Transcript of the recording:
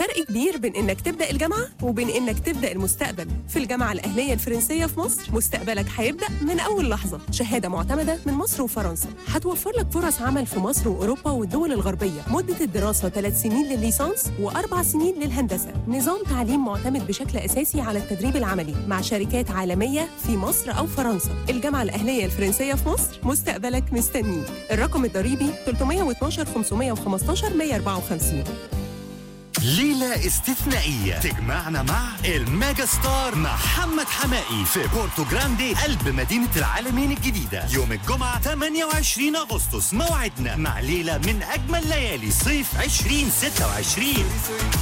فرق كبير بين انك تبدا الجامعه وبين انك تبدا المستقبل في الجامعه الاهليه الفرنسيه في مصر مستقبلك هيبدا من اول لحظه شهاده معتمده من مصر وفرنسا هتوفر لك فرص عمل في مصر واوروبا والدول الغربيه مده الدراسه 3 سنين للليسانس واربع سنين للهندسه نظام تعليم معتمد بشكل اساسي على التدريب العملي مع شركات عالميه في مصر او فرنسا الجامعه الاهليه الفرنسيه في مصر مستقبلك مستنيك الرقم الضريبي 312 515 154 ليلة استثنائية تجمعنا مع الميجا ستار محمد حمائي في بورتو جراندي قلب مدينة العالمين الجديدة يوم الجمعة 28 أغسطس موعدنا مع ليلة من أجمل ليالي صيف 2026